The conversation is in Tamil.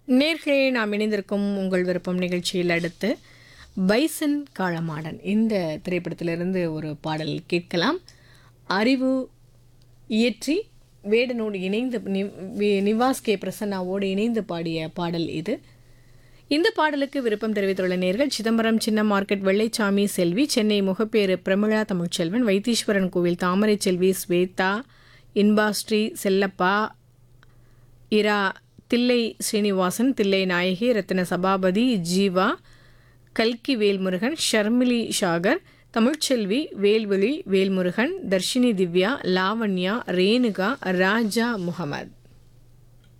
நேர்களே நாம் இணைந்திருக்கும் உங்கள் விருப்பம் நிகழ்ச்சியில் அடுத்து பைசன் காளமாடன் இந்த திரைப்படத்திலிருந்து ஒரு பாடல் கேட்கலாம் அறிவு இயற்றி வேடனோடு இணைந்து நி- வி- நிவாஸ் கே பிரசன்னாவோடு இணைந்து பாடிய பாடல் இது இந்த பாடலுக்கு விருப்பம் தெரிவித்துள்ள நேர்கள் சிதம்பரம் சின்ன மார்க்கெட் வெள்ளைச்சாமி செல்வி சென்னை முகப்பேறு பிரமிழா தமிழ்ச்செல்வன் வைத்தீஸ்வரன் கோவில் தாமரை செல்வி ஸ்வேதா இன்பாஸ்ரீ செல்லப்பா இரா தில்லை ஸ்ரீனிவாசன் தில்லை நாயகி ரத்தின சபாபதி ஜீவா கல்கி வேல்முருகன் ஷர்மிலி ஷாகர் தமிழ்ச்செல்வி வேல்விழி வேல்முருகன் தர்ஷினி திவ்யா லாவண்யா ரேணுகா ராஜா முகமது